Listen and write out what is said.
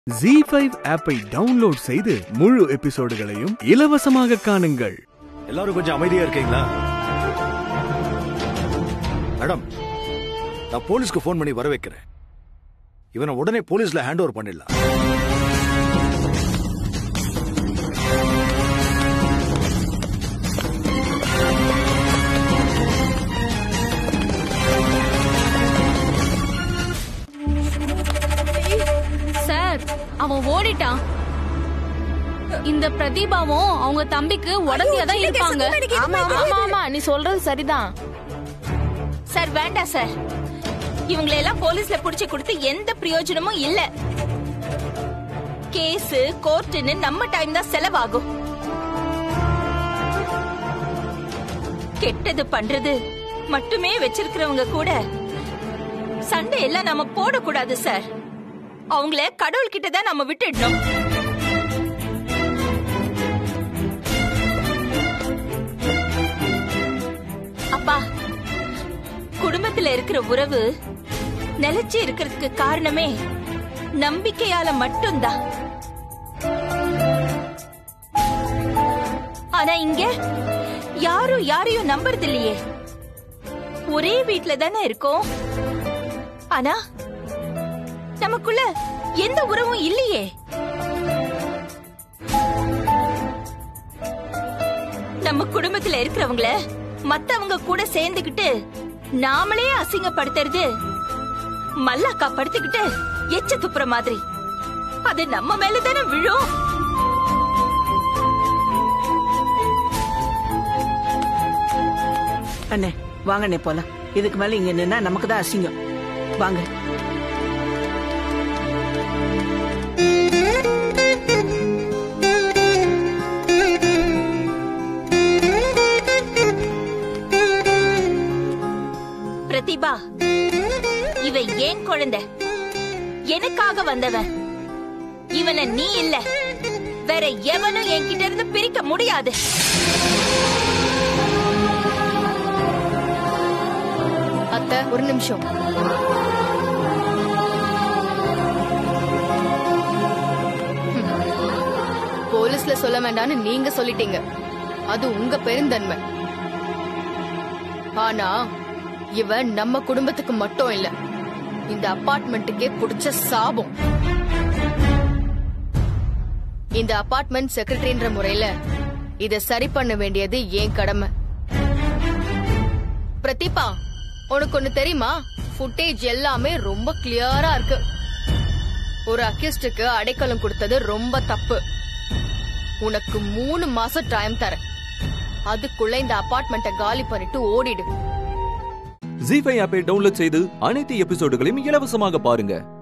G five ஆப்பை download செய்து முழு எபிசோடுகளையும் இலவசமாக காணுங்கள் எல்லாரும் கொஞ்சம் அமைதியா இருக்கீங்களா மேடம் நான் போலீஸ்க்கு ஃபோன் பண்ணி வர வைக்கிறேன் இவனை உடனே போலீஸ்ல ஹேண்ட் ஓவர் பண்ணிடலாம் சார் அவன் ஓடிட்டான் இந்த பிரதீபாவும் அவங்க தம்பிக்கு உடனே தான் இருப்பாங்க ஆமா ஆமா ஆமா நீ சொல்றது சரிதான் சார் வேண்டாம் சார் இவங்களை எல்லாம் போலீஸ்ல புடிச்சு கொடுத்து எந்த பிரயோஜனமும் இல்ல கேஸ் கோர்ட்டுன்னு நம்ம டைம் தான் செலவாகும் கெட்டது பண்றது மட்டுமே வச்சிருக்கிறவங்க கூட சண்டை எல்லாம் நம்ம போடக்கூடாது சார் அவங்கள கடவுள் கிட்ட தான் நம்ம விட்டுடணும் அப்பா குடும்பத்துல இருக்கிற உறவு நிலைச்சு இருக்கிறதுக்கு காரணமே நம்பிக்கையால மட்டும்தான் ஆனா இங்க யாரும் யாரையும் நம்புறது இல்லையே ஒரே வீட்ல தானே இருக்கோம் ஆனா நமக்குள்ள எந்த உறவும் இல்லையே நம்ம குடும்பத்துல இருக்கிறவங்கள மத்தவங்க கூட சேர்ந்துகிட்டு நாமளே அசிங்கப்படுத்துறது மல்லாக்கா படுத்துக்கிட்டு எச்ச துப்புற மாதிரி அது நம்ம மேல தானே விழும் அண்ணே வாங்கண்ணே போலாம் இதுக்கு மேல இங்க நின்னா நமக்கு தான் அசிங்கம் வாங்க பிரதிபா இவ ஏன் குழந்தை எனக்காக வந்தவன் இவனை நீ இல்ல வேற எவனும் என்கிட்ட இருந்து பிரிக்க முடியாது அத்தை ஒரு நிமிஷம் ஹம். போலீஸ்ல சொல்ல வேண்டாம்னு நீங்க சொல்லிட்டீங்க அது உங்க பெருந்தன்மை ஆனா இவன் நம்ம குடும்பத்துக்கு மட்டும் இல்ல இந்த அபார்ட்மெண்ட்டுக்கே புடிச்ச சாபம் இந்த அபார்ட்மெண்ட் செக்ரட்டரின்ற முறையில இத சரி பண்ண வேண்டியது ஏன் கடமை பிரதீபா உனக்கு ஒண்ணு தெரியுமா ஃபுட்டேஜ் எல்லாமே ரொம்ப கிளியரா இருக்கு ஒரு அக்யூஸ்டுக்கு அடைக்கலம் கொடுத்தது ரொம்ப தப்பு உனக்கு மூணு மாசம் டைம் தரேன் அதுக்குள்ள இந்த அபார்ட்மெண்ட்டை காலி பண்ணிட்டு ஓடிடு ஜி ஃபைவ் ஆப்பை டவுன்லோட் செய்து அனைத்து எபிசோடுகளையும் இலவசமாக பாருங்க